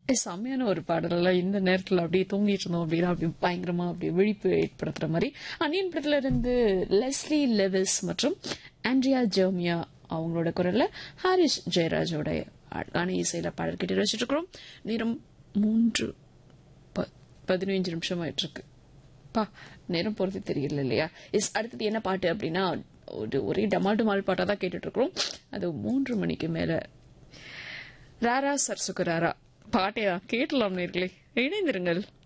ஏ, செம்மையான ஒரு பாடல இந்த நேரத்துல அப்படியே தூங்கிட்டு இருந்தோம் அப்படின்னா அப்படி பயங்கரமா அப்படியே விழிப்பு ஏற்படுத்துற மாதிரி அன்னியன் படத்துல இருந்து லெஸ்லி லெவிஸ் மற்றும் ஆண்ட்ரியா ஜெர்மியா அவங்களோட குரல்ல ஹாரிஸ் ஜெயராஜோட அழகான இசையில பாடல் கேட்டு வச்சுட்டு இருக்கிறோம் நேரம் மூன்று ப- பதினைஞ்சு நிமிஷம் ஆயிட்டு இருக்கு பா நேரம் போறது தெரியல இல்லையா இஸ் அடுத்தது என்ன பாட்டு அப்படின்னா ஒரு ஒரே டமால் டமால் பாட்டா தான் கேட்டுட்டு இருக்கிறோம் அது மூன்று மணிக்கு மேல ராரா சர்சுக்கு ராரா பாட்டையா கேட்டலாம் நேர்களே இணைந்திருங்கள்